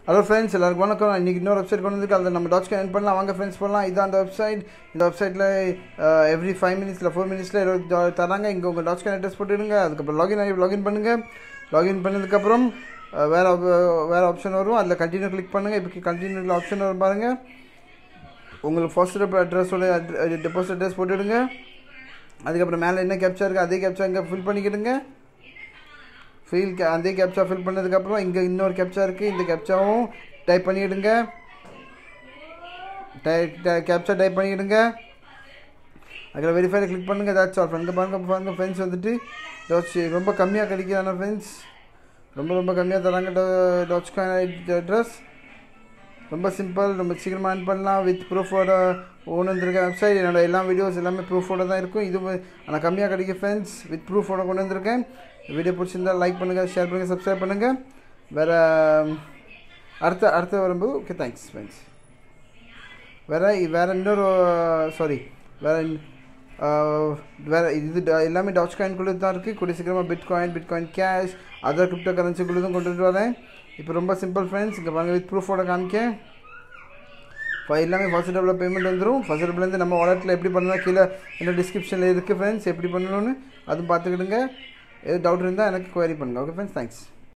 hello friends எல்லாருக்கும் வணக்கம் இன்றைக்கி இன்னொரு வெப்சைட் கொண்டு வந்து அதில் நம்ம டாட்ஸ்க்கு என் பண்ணலாம் வாங்க ஃப்ரெண்ட்ஸ் பண்ணலாம் இதான் அந்த வெப்சைட் இந்த வெப்சைட்டில் எவ்ரி ஃபைவ் மினிட்ஸில் ஃபோர் மினிட்ஸில் இருபது dollar தராங்க இங்கே உங்கள் டாட்ஸ்க்கு அட்ரஸ் போட்டுடுங்க அதுக்கப்புறம் லாகின் ஆகி லாகின் பண்ணுங்கள் லாகின் பண்ணதுக்கப்புறம் அஹ், வேறு வேறு ஆப்ஷன் வரும் அதில் கண்டினியூ கிளிக் பண்ணுங்கள் இப்போ கண்டினியூ ஆப்ஷன் வரும் பாருங்கள் உங்களுக்கு ஃபர்ஸ்ட் அட்ரஸோட டெபாசிட் அட்ரஸ் போட்டுவிடுங்க அதுக்கப்புறம் மேலே என்ன கேப்ச்சா இருக்குது அதே கேப்ச்சா இங்கே ஃபில் பண்ணிக்கிடுங்க ஃபில் அதே கேப்ச்சா ஃபில் பண்ணதுக்கப்புறம் இங்கே இன்னொரு கேப்ச்சா இருக்குது இந்த கேப்ச்சாவும் டைப் பண்ணிவிடுங்க டை கேப்ச்சா டைப் பண்ணிவிடுங்க அதில் வெரிஃபைல கிளிக் பண்ணுங்கள் ஏதாச்சும் ஆல் ஃப்ரெண்ட் பாருங்க பாருங்க ஃப்ரெண்ட்ஸ் வந்துட்டு டாட்ச் ரொம்ப கம்மியாக கிடைக்குதான ஃப்ரெண்ட்ஸ் ரொம்ப ரொம்ப கம்மியாக தராங்க டாட்ச் அட்ரஸ் ரொம்ப சிம்பிள் ரொம்ப சீக்கிரமாக ஆன் பண்ணலாம் வித் ப்ரூஃபோட ஒன்று வந்திருக்க வெப்சைட் என்னோட எல்லா வீடியோஸ் எல்லாமே ப்ரூஃபோட தான் இருக்கும் இது ஆனால் கம்மியாக கிடைக்கும் ஃப்ரெண்ட்ஸ் வித் ப்ரூஃபோட கொண்டு வந்திருக்கேன் வீடியோ பிடிச்சிருந்தா லைக் பண்ணுங்கள் ஷேர் பண்ணுங்கள் சப்ஸ்கிரைப் பண்ணுங்கள் வேறு அடுத்த அடுத்த வரும்போது ஓகே தேங்க்ஸ் ஃப்ரெண்ட்ஸ் வேறு வேறு இன்னொரு சாரி வேறு வேறு இது ட- எல்லாமே டாச் காயின்குள்ளே தான் இருக்குது கூடிய சீக்கிரமாக bitcoin bitcoin cash other crypto கரன்சிக்குள்ளே தான் கொண்டுட்டு வரேன் இப்போ ரொம்ப சிம்பிள் ஃப்ரெண்ட்ஸ் இங்கே பாருங்கள் வித் ப்ரூஃபோட காமிக்கேன் இப்போ எல்லாமே ஃபர்ஸ்ட் டபுளில் பேமெண்ட் வந்துடும் ஃபர்ஸ்ட் டபுள்லேருந்து நம்ம வாலெட்டில் எப்படி பண்ணலாம் கீழே என்ன டிஸ்கிரிப்ஷனில் இருக்குது ஃப்ரெண்ட்ஸ் எப்படி பண்ணணும்னு அதுவும் பார்த்துக்கிடுங்க எது டவுட் இருந்தால் எனக்கு குவரி பண்ணுங்கள் ஓகே ஃப்ரெண்ட்ஸ் தேங்க்ஸ்